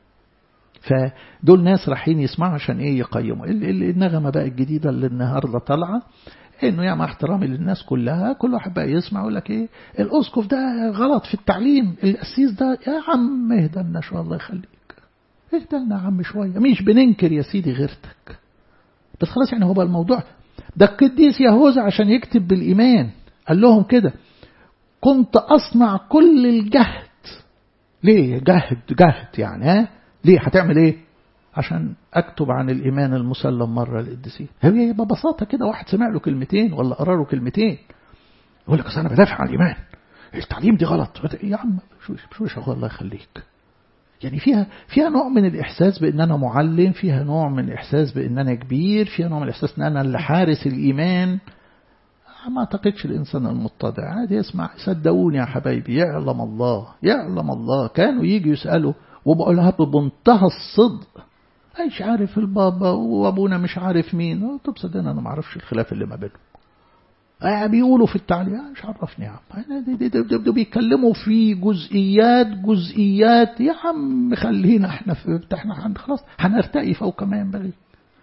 Speaker 1: فدول ناس رايحين يسمعوا عشان ايه يقيموا النغمة بقى الجديدة اللي النهاردة طالعة انه يا مع احترامي للناس كلها كل واحد بقى يسمع يقول لك ايه الاسقف ده غلط في التعليم القسيس ده يا عم اهدى لنا شويه الله يخليك اهدى لنا يا عم شويه مش بننكر يا سيدي غيرتك بس خلاص يعني هو بقى الموضوع ده القديس يهوذا عشان يكتب بالإيمان قال لهم كده كنت أصنع كل الجهد ليه جهد جهد يعني ها ليه هتعمل ايه عشان اكتب عن الايمان المسلم مره للقديسين هي ببساطه كده واحد سمع له كلمتين ولا قرا له كلمتين يقول لك انا بدافع عن الايمان التعليم دي غلط يا عم شو شو شو الله يخليك يعني فيها فيها نوع من الإحساس بأن أنا معلم فيها نوع من الإحساس بأن أنا كبير فيها نوع من الإحساس أن أنا اللي حارس الإيمان ما أعتقدش الإنسان المتضع عادي يسمع صدقوني يا حبايبي يعلم الله يعلم الله كانوا يجي يسألوا وبقولها بمنتهى الصدق ايش عارف البابا وابونا مش عارف مين طب صدقني انا ما اعرفش الخلاف اللي ما بينهم آه بيقولوا في التعليم مش عرفني يا عم دي, دي, دي, دي بيتكلموا في جزئيات جزئيات يا عم خلينا احنا في احنا خلاص هنرتقي فوق ما ينبغي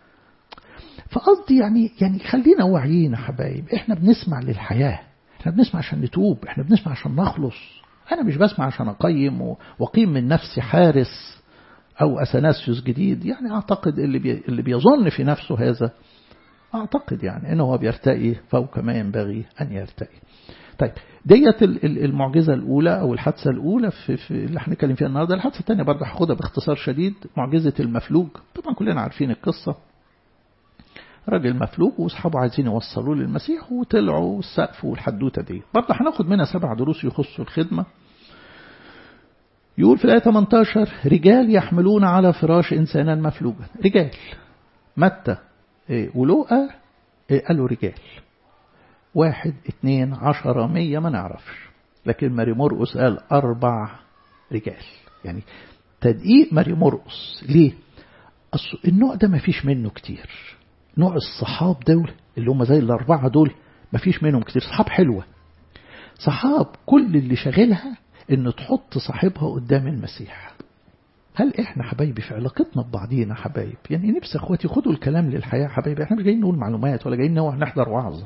Speaker 1: فقصدي يعني يعني خلينا واعيين يا حبايب احنا بنسمع للحياه احنا بنسمع عشان نتوب احنا بنسمع عشان نخلص انا مش بسمع عشان اقيم واقيم من نفسي حارس او اثناسيوس جديد يعني اعتقد اللي بي اللي بيظن في نفسه هذا أعتقد يعني أنه هو بيرتقي فوق ما ينبغي أن يرتقي طيب ديت المعجزة الأولى أو الحادثة الأولى في, في اللي هنتكلم فيها النهاردة الحادثة الثانية برضه هاخدها باختصار شديد معجزة المفلوج طبعا كلنا عارفين القصة راجل مفلوج واصحابه عايزين يوصلوه للمسيح وطلعوا السقف والحدوته والحدوته دي برضه هناخد منها سبع دروس يخصوا الخدمة يقول في الآية 18 رجال يحملون على فراش إنسانا مفلوجا رجال متى إيه ولوقا إيه قالوا رجال واحد اتنين عشرة مية ما نعرفش لكن ماري مرقس قال أربع رجال يعني تدقيق ماري مرقس ليه النوع ده ما فيش منه كتير نوع الصحاب دول اللي هم زي الأربعة دول ما فيش منهم كتير صحاب حلوة صحاب كل اللي شاغلها ان تحط صاحبها قدام المسيح هل احنا حبايبي في علاقتنا ببعضينا حبايب يعني نفسي اخواتي خدوا الكلام للحياة حبايبي احنا مش جايين نقول معلومات ولا جايين نحضر وعظة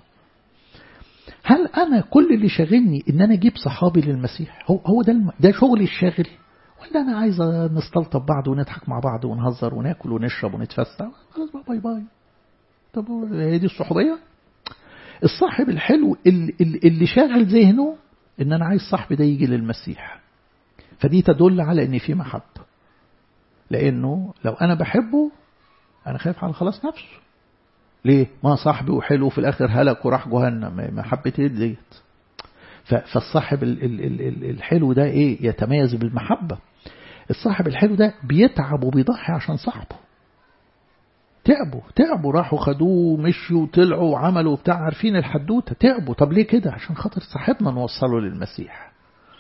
Speaker 1: هل انا كل اللي شاغلني ان انا اجيب صحابي للمسيح هو هو ده الم... ده شغلي الشاغل ولا انا عايز نستلطف بعض ونضحك مع بعض ونهزر وناكل ونشرب ونتفسح خلاص بقى باي باي طب هي دي الصحوبيه الصاحب الحلو اللي, اللي شاغل ذهنه ان انا عايز صاحبي ده يجي للمسيح فدي تدل على ان في محبه لانه لو انا بحبه انا خايف على خلاص نفسه ليه ما صاحبي وحلو في الاخر هلك وراح جهنم محبه ايه ديت فالصاحب الحلو ده ايه يتميز بالمحبه الصاحب الحلو ده بيتعب وبيضحي عشان صاحبه تعبوا تعبوا راحوا خدوه ومشوا وطلعوا وعملوا بتاع عارفين الحدوته تعبوا طب ليه كده عشان خاطر صاحبنا نوصله للمسيح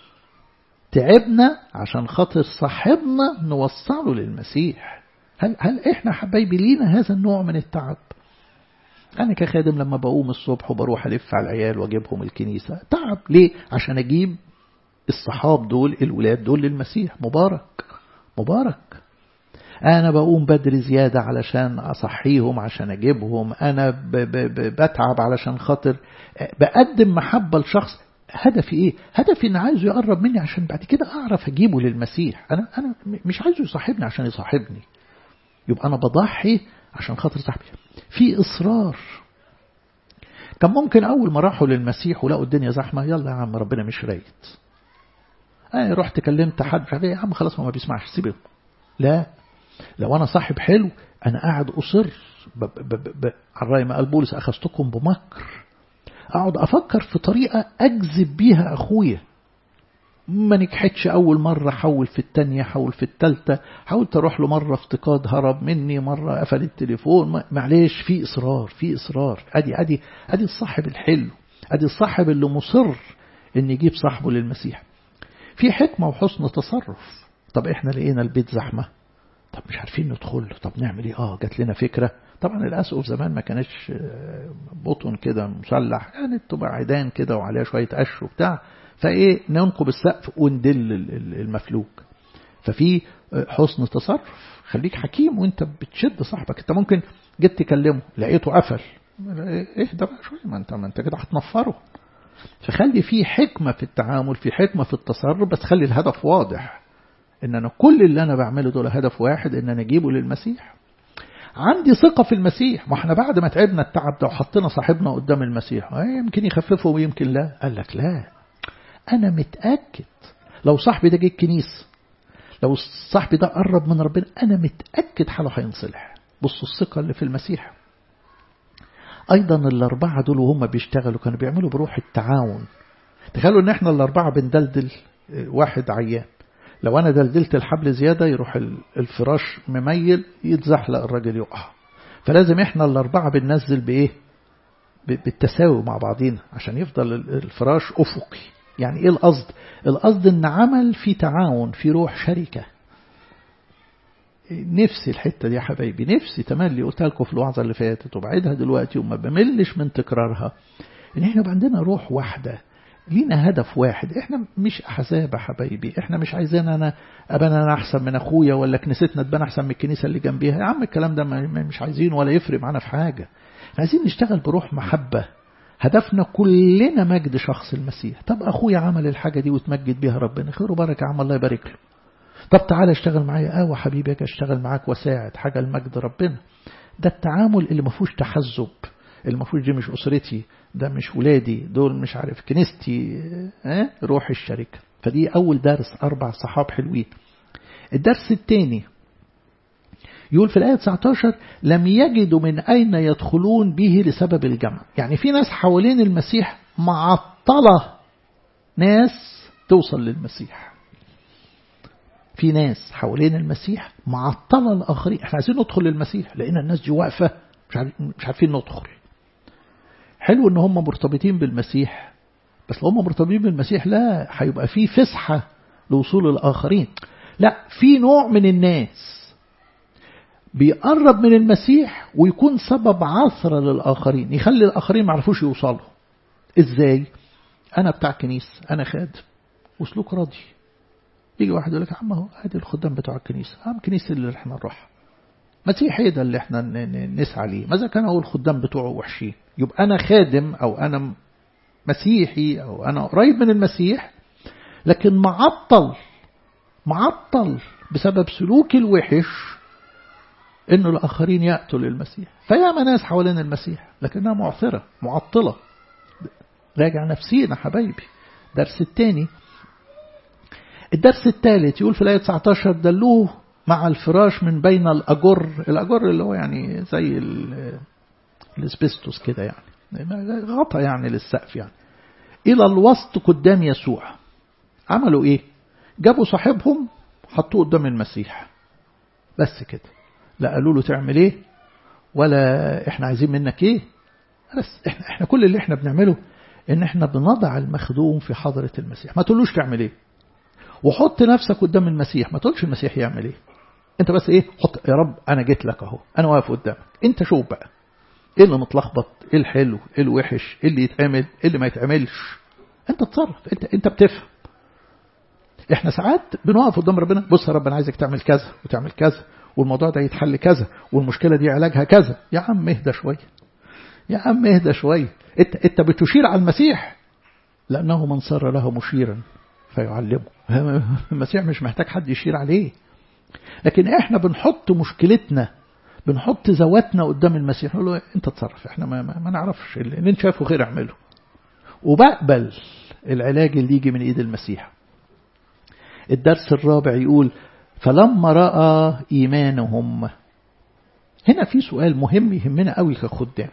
Speaker 1: تعبنا عشان خاطر صاحبنا نوصله للمسيح هل هل احنا حبايبي لينا هذا النوع من التعب انا كخادم لما بقوم الصبح وبروح الف على العيال واجيبهم الكنيسه تعب ليه عشان اجيب الصحاب دول الولاد دول للمسيح مبارك مبارك أنا بقوم بدري زيادة علشان أصحيهم عشان أجيبهم أنا ب ب ب بتعب علشان خاطر بقدم محبة لشخص هدفي إيه؟ هدفي إن عايزه يقرب مني عشان بعد كده أعرف أجيبه للمسيح أنا أنا مش عايزه يصاحبني عشان يصاحبني يبقى أنا بضحي عشان خاطر صاحبي في إصرار كان ممكن أول ما راحوا للمسيح ولقوا الدنيا زحمة يلا يا عم ربنا مش رايد أنا رحت كلمت حد يا عم خلاص ما بيسمعش سيبه لا لو أنا صاحب حلو أنا قاعد أصر ب ب ب ب على رأي ما قال بولس أخذتكم بمكر أقعد أفكر في طريقة أجذب بيها أخويا ما نجحتش أول مرة حول في التانية حول في التالتة حاولت أروح له مرة افتقاد هرب مني مرة قفل التليفون معلش في إصرار في إصرار أدي أدي أدي الصاحب الحلو أدي الصاحب اللي مصر إن يجيب صاحبه للمسيح في حكمة وحسن تصرف طب إحنا لقينا البيت زحمة طب مش عارفين ندخل طب نعمل ايه اه جات لنا فكره طبعا الاسقف زمان ما كانش بطن كده مسلح كانت يعني تبقى عيدان كده وعليها شويه قش وبتاع فايه ننقب السقف وندل المفلوج ففي حسن تصرف خليك حكيم وانت بتشد صاحبك انت ممكن جيت تكلمه لقيته قفل اهدى بقى شويه ما انت ما انت كده هتنفره فخلي في حكمه في التعامل في حكمه في التصرف بس خلي الهدف واضح ان انا كل اللي انا بعمله دول هدف واحد ان انا اجيبه للمسيح عندي ثقة في المسيح ما احنا بعد ما تعبنا التعب ده وحطينا صاحبنا قدام المسيح يمكن يخففه ويمكن لا قال لك لا انا متأكد لو صاحبي ده جه الكنيسة لو صاحبي ده قرب من ربنا انا متأكد حاله هينصلح بصوا الثقة اللي في المسيح ايضا الاربعة دول وهم بيشتغلوا كانوا بيعملوا بروح التعاون تخيلوا ان احنا الاربعة بندلدل واحد عيان لو أنا دلدلت الحبل زيادة يروح الفراش مميل يتزحلق الراجل يقع فلازم إحنا الأربعة بننزل بإيه بالتساوي مع بعضينا عشان يفضل الفراش أفقي يعني إيه القصد القصد إن عمل في تعاون في روح شركة نفسي الحتة دي يا حبايبي نفسي تملي قلتها لكم في الوعظة اللي فاتت وبعيدها دلوقتي وما بملش من تكرارها إن إحنا يبقى عندنا روح واحدة لينا هدف واحد احنا مش احزاب يا حبايبي احنا مش عايزين انا ابان انا احسن من اخويا ولا كنيستنا تبان احسن من الكنيسه اللي جنبيها يا عم الكلام ده مش عايزين ولا يفرق معانا في حاجه عايزين نشتغل بروح محبه هدفنا كلنا مجد شخص المسيح طب اخويا عمل الحاجه دي وتمجد بيها ربنا خير وبركه يا عم الله يبارك له طب تعالى اشتغل معايا اه حبيبي اجي اشتغل معاك واساعد حاجه لمجد ربنا ده التعامل اللي ما فيهوش تحزب اللي ما فيهوش دي مش اسرتي ده مش ولادي دول مش عارف كنيستي اه؟ روح الشركة فدي أول درس أربع صحاب حلوين الدرس الثاني يقول في الآية 19 لم يجدوا من أين يدخلون به لسبب الجمع يعني في ناس حوالين المسيح معطلة ناس توصل للمسيح في ناس حوالين المسيح معطلة الآخرين احنا عايزين ندخل للمسيح لقينا الناس دي واقفة مش, مش عارفين ندخل حلو ان هم مرتبطين بالمسيح بس لو هم مرتبطين بالمسيح لا هيبقى في فسحة لوصول الآخرين لا في نوع من الناس بيقرب من المسيح ويكون سبب عثرة للآخرين يخلي الآخرين ما عرفوش يوصلوا ازاي انا بتاع كنيسة انا خادم وسلوك راضي يجي واحد يقول لك عم اهو ادي الخدام بتوع الكنيسة عم كنيسة اللي احنا نروحها مسيحي ده اللي احنا نسعى ليه ماذا كان هو الخدام بتوعه وحشين يبقى انا خادم او انا مسيحي او انا قريب من المسيح لكن معطل معطل بسبب سلوكي الوحش انه الاخرين ياتوا للمسيح فياما ناس حوالين المسيح لكنها معثره معطله راجع نفسينا حبايبي درس الثاني الدرس الثالث يقول في الآية 19 دلوه مع الفراش من بين الأجر الأجر اللي هو يعني زي الاسبستوس كده يعني غطى يعني للسقف يعني إلى الوسط قدام يسوع عملوا إيه جابوا صاحبهم حطوه قدام المسيح بس كده لا قالوا له تعمل إيه ولا إحنا عايزين منك إيه بس إحنا, إحنا كل اللي إحنا بنعمله إن إحنا بنضع المخدوم في حضرة المسيح ما تقولوش تعمل إيه وحط نفسك قدام المسيح ما تقولش المسيح يعمل إيه أنت بس إيه حط يا رب أنا جيت لك أهو أنا واقف قدامك أنت شوف بقى إيه اللي متلخبط إيه الحلو إيه الوحش إيه اللي يتعمل إيه اللي ما يتعملش أنت تصرف أنت أنت بتفهم إحنا ساعات بنقف قدام ربنا بص يا رب أنا عايزك تعمل كذا وتعمل كذا والموضوع ده يتحل كذا والمشكلة دي علاجها كذا يا عم اهدى شوية يا عم اهدى شوية انت, انت بتشير على المسيح لأنه من صار له مشيرا فيعلمه المسيح مش محتاج حد يشير عليه لكن احنا بنحط مشكلتنا بنحط ذواتنا قدام المسيح نقول له انت تصرف احنا ما, ما, ما نعرفش اللي انت شايفه غير اعمله وبقبل العلاج اللي يجي من ايد المسيح الدرس الرابع يقول فلما رأى إيمانهم هنا في سؤال مهم يهمنا قوي كخدام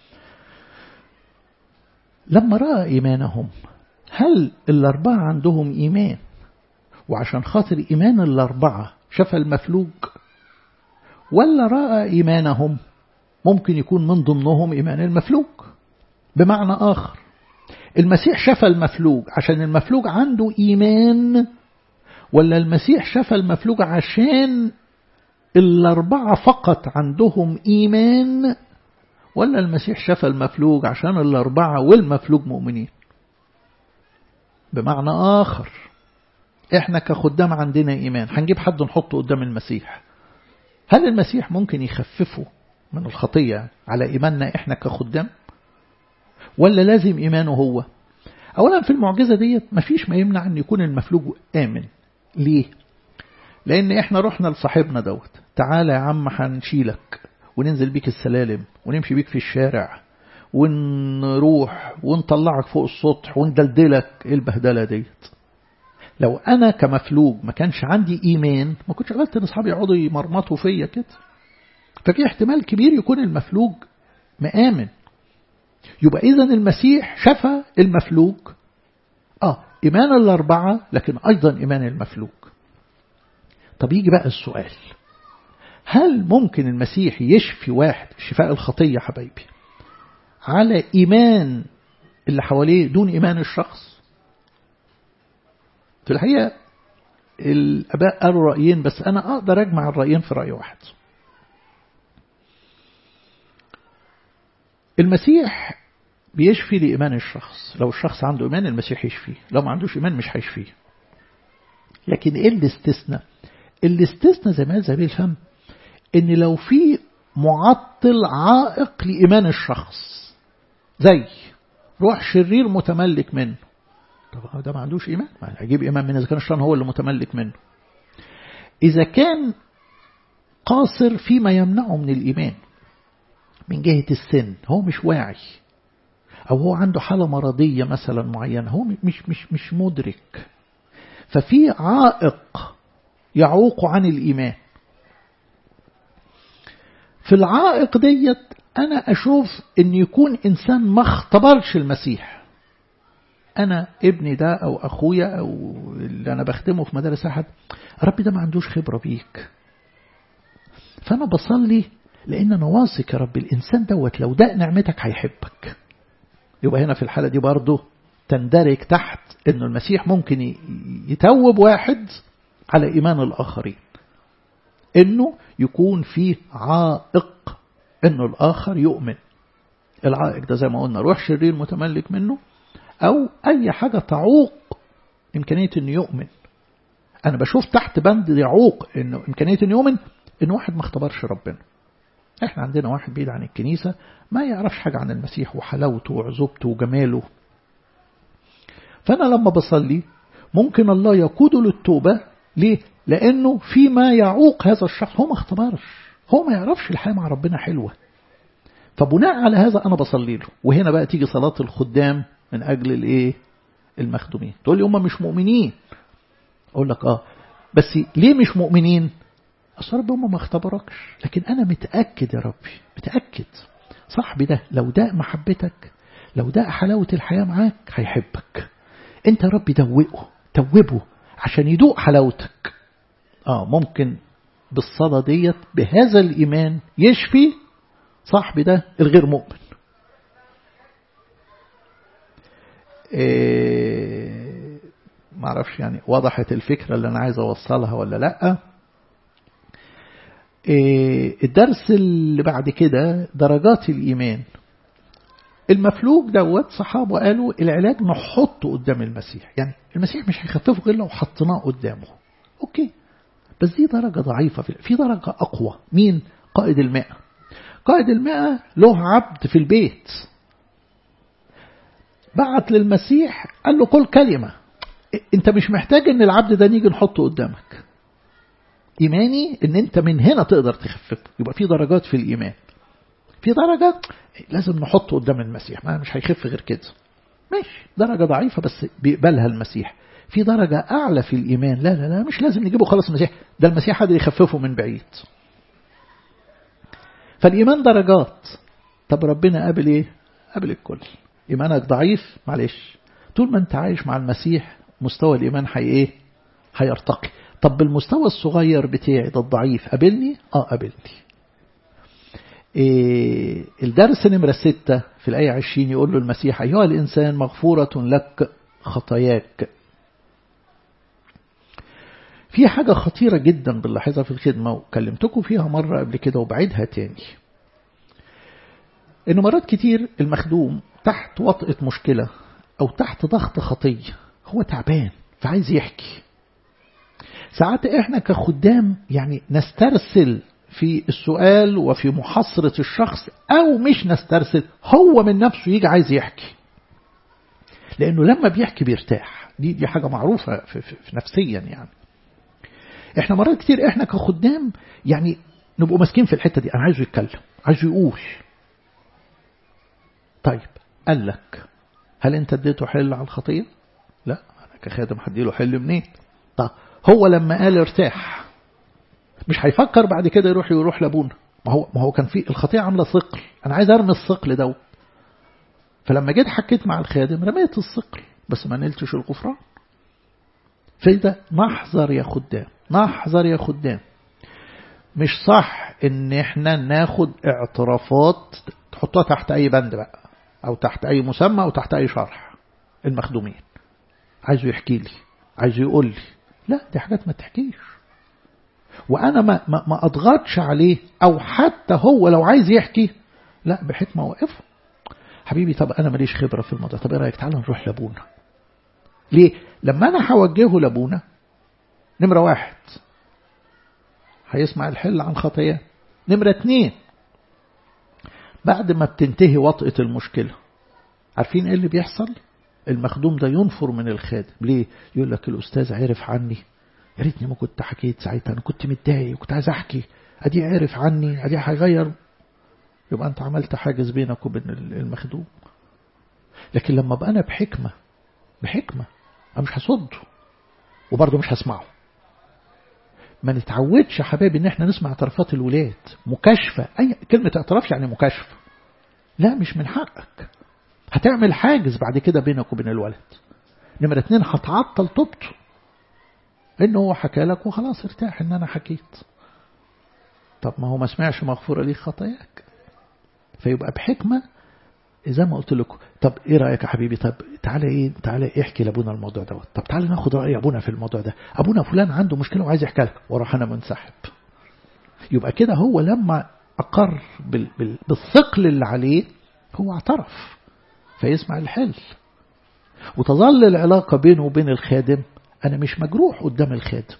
Speaker 1: لما رأى إيمانهم هل الأربعة عندهم إيمان وعشان خاطر إيمان الأربعة شفى المفلوج ولا رأى إيمانهم ممكن يكون من ضمنهم إيمان المفلوج بمعنى آخر المسيح شفى المفلوج عشان المفلوج عنده إيمان ولا المسيح شفى المفلوج عشان الأربعة فقط عندهم إيمان ولا المسيح شفى المفلوج عشان الأربعة والمفلوج مؤمنين بمعنى آخر إحنا كخدام عندنا إيمان هنجيب حد نحطه قدام المسيح هل المسيح ممكن يخففه من الخطية على إيماننا إحنا كخدام ولا لازم إيمانه هو أولا في المعجزة ديت مفيش ما يمنع أن يكون المفلوج آمن ليه لأن إحنا رحنا لصاحبنا دوت تعالى يا عم هنشيلك وننزل بيك السلالم ونمشي بيك في الشارع ونروح ونطلعك فوق السطح وندلدلك ايه البهدلة ديت لو أنا كمفلوج ما كانش عندي إيمان ما كنتش قلت إن أصحابي يقعدوا يمرمطوا فيا كده ففي احتمال كبير يكون المفلوج مآمن يبقى إذا المسيح شفى المفلوج آه إيمان الأربعة لكن أيضا إيمان المفلوج طب يجي بقى السؤال هل ممكن المسيح يشفي واحد شفاء الخطية حبايبي على إيمان اللي حواليه دون إيمان الشخص في الحقيقة الأباء قالوا رأيين بس أنا أقدر أجمع الرأيين في رأي واحد المسيح بيشفي لإيمان الشخص لو الشخص عنده إيمان المسيح يشفيه لو ما عندوش إيمان مش هيشفيه لكن إيه الاستثناء الاستثناء زي ما قال زميل فهم إن لو في معطل عائق لإيمان الشخص زي روح شرير متملك منه طب ده ما عندوش إيمان ما هيجيب إيمان من إذا كان الشيطان هو اللي متملك منه إذا كان قاصر فيما يمنعه من الإيمان من جهة السن هو مش واعي أو هو عنده حالة مرضية مثلا معينة هو مش مش مش مدرك ففي عائق يعوق عن الإيمان في العائق ديت أنا أشوف أن يكون إنسان ما اختبرش المسيح أنا ابني ده أو أخويا أو اللي أنا بخدمه في مدارس أحد ربي ده ما عندوش خبرة بيك فأنا بصلي لأن أنا واثق يا رب الإنسان دوت لو ده نعمتك هيحبك يبقى هنا في الحالة دي برضه تندرج تحت أنه المسيح ممكن يتوب واحد على إيمان الآخرين أنه يكون فيه عائق أنه الآخر يؤمن العائق ده زي ما قلنا روح شرير متملك منه أو أي حاجة تعوق إمكانية أنه يؤمن أنا بشوف تحت بند يعوق أنه إمكانية أنه يؤمن أن واحد ما اختبرش ربنا احنا عندنا واحد بعيد عن الكنيسة ما يعرفش حاجة عن المسيح وحلاوته وعزوبته وجماله فأنا لما بصلي ممكن الله يقوده للتوبة ليه؟ لأنه فيما يعوق هذا الشخص هو ما اختبرش هو ما يعرفش الحياة مع ربنا حلوة فبناء على هذا أنا بصلي له وهنا بقى تيجي صلاة الخدام من أجل الإيه المخدومين تقول لي هم مش مؤمنين أقول لك آه بس ليه مش مؤمنين أصل ربي هم ما اختبركش لكن أنا متأكد يا ربي متأكد صاحبي ده لو ده محبتك لو ده حلاوة الحياة معاك هيحبك انت يا ربي دوقه توبه عشان يدوق حلاوتك اه ممكن بالصلاة ديت بهذا الإيمان يشفي صاحبي ده الغير مؤمن إيه معرفش يعني وضحت الفكرة اللي أنا عايز أوصلها ولا لأ إيه الدرس اللي بعد كده درجات الإيمان المفلوج دوت صحابه قالوا العلاج نحطه قدام المسيح يعني المسيح مش هيخففه غير لو حطيناه قدامه أوكي بس دي درجة ضعيفة في درجة أقوى مين قائد المئة قائد المئة له عبد في البيت بعت للمسيح قال له قل كلمة انت مش محتاج ان العبد ده نيجي نحطه قدامك إيماني ان انت من هنا تقدر تخففه يبقى في درجات في الإيمان في درجة لازم نحطه قدام المسيح ما مش هيخف غير كده ماشي درجة ضعيفة بس بيقبلها المسيح في درجة أعلى في الإيمان لا لا لا مش لازم نجيبه خلاص المسيح ده المسيح قادر يخففه من بعيد فالإيمان درجات طب ربنا قابل إيه قابل الكل إيمانك ضعيف معلش طول ما أنت عايش مع المسيح مستوى الإيمان حي إيه هيرتقي طب بالمستوى الصغير بتاعي ده الضعيف قابلني اه قابلني إيه الدرس نمرة ستة في الآية عشرين يقول له المسيح أيها الإنسان مغفورة لك خطاياك في حاجة خطيرة جدا بنلاحظها في الخدمة وكلمتكم فيها مرة قبل كده وبعيدها تاني إنه مرات كتير المخدوم تحت وطئة مشكلة أو تحت ضغط خطية هو تعبان فعايز يحكي ساعات احنا كخدام يعني نسترسل في السؤال وفي محصرة الشخص أو مش نسترسل هو من نفسه يجي عايز يحكي لأنه لما بيحكي بيرتاح دي دي حاجة معروفة في, في, في نفسيا يعني احنا مرات كتير احنا كخدام يعني نبقوا ماسكين في الحتة دي أنا عايزه يتكلم عايزه يقول طيب قال لك هل انت اديته حل على الخطية لا انا كخادم هديله حل منين طب هو لما قال ارتاح مش هيفكر بعد كده يروح يروح لابونا ما هو ما هو كان في الخطيئة عاملة ثقل أنا عايز أرمي الثقل دوت فلما جيت حكيت مع الخادم رميت الثقل بس ما نلتش الغفران فده نحذر يا خدام نحذر يا خدام مش صح ان احنا ناخد اعترافات تحطها تحت اي بند بقى او تحت اي مسمى او تحت اي شرح المخدومين عايزه يحكي لي عايزه يقول لي لا دي حاجات ما تحكيش وانا ما, ما, ما اضغطش عليه او حتى هو لو عايز يحكي لا بحكمه اوقفه حبيبي طب انا ماليش خبره في الموضوع طب ايه رايك تعالى نروح لابونا ليه لما انا هوجهه لابونا نمره واحد هيسمع الحل عن خطاياه نمره اتنين بعد ما بتنتهي وطئة المشكلة عارفين ايه اللي بيحصل المخدوم ده ينفر من الخادم ليه يقول لك الأستاذ عرف عني يا ريتني ما كنت حكيت ساعتها أنا كنت متضايق وكنت عايز أحكي أدي عرف عني أدي هيغير يبقى أنت عملت حاجز بينك وبين المخدوم لكن لما بقى أنا بحكمة بحكمة أنا مش هصده وبرضه مش هسمعه ما نتعودش يا حبايبي ان احنا نسمع اعترافات الولاد مكاشفة اي كلمة اعتراف يعني مكاشفة لا مش من حقك هتعمل حاجز بعد كده بينك وبين الولد نمرة اتنين هتعطل توبته انه هو حكى لك وخلاص ارتاح ان انا حكيت طب ما هو ما سمعش مغفورة ليه خطاياك فيبقى بحكمة زي ما قلت لكم طب ايه رأيك يا حبيبي طب تعالى ايه تعالى احكي لابونا الموضوع دوت طب تعالى ناخد رأي ابونا في الموضوع ده ابونا فلان عنده مشكلة وعايز يحكي لك واروح انا منسحب يبقى كده هو لما اقر بال بال بالثقل اللي عليه هو اعترف فيسمع الحل وتظل العلاقة بينه وبين الخادم أنا مش مجروح قدام الخادم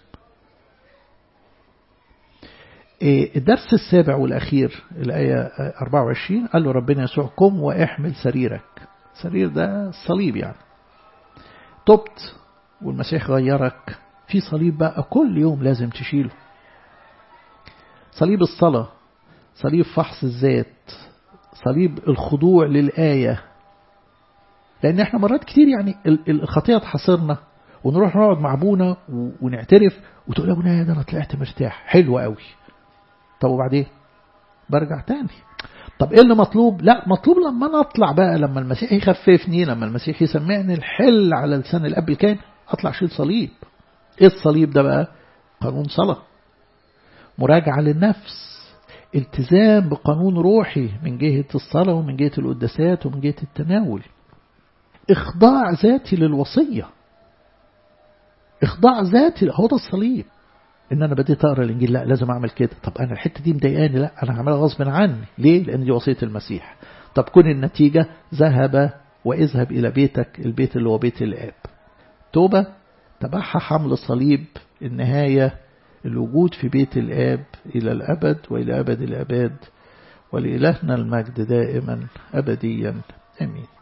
Speaker 1: الدرس السابع والأخير الآية 24 قال له ربنا يسوع قم واحمل سريرك سرير ده الصليب يعني تبت والمسيح غيرك في صليب بقى كل يوم لازم تشيله صليب الصلاة صليب فحص الذات صليب الخضوع للآية لأن احنا مرات كتير يعني الخطيئة تحصرنا ونروح نقعد مع ابونا ونعترف وتقول يا ابونا ده انا طلعت مرتاح حلو قوي طب وبعدين برجع تاني طب ايه اللي مطلوب لا مطلوب لما انا اطلع بقى لما المسيح يخففني لما المسيح يسمعني الحل على لسان الاب الكائن اطلع شيل صليب ايه الصليب ده بقى قانون صلاة مراجعة للنفس التزام بقانون روحي من جهة الصلاة ومن جهة القداسات ومن جهة التناول إخضاع ذاتي للوصية إخضاع ذاتي هو ده الصليب إن أنا بديت أقرأ الإنجيل لا لازم أعمل كده طب أنا الحتة دي مضايقاني لا أنا هعملها غصب عني ليه؟ لأن دي وصية المسيح طب كون النتيجة ذهب واذهب إلى بيتك البيت اللي هو بيت الآب توبة تبعها حمل الصليب النهاية الوجود في بيت الآب إلى الأبد وإلى أبد الأباد ولإلهنا المجد دائما أبديا آمين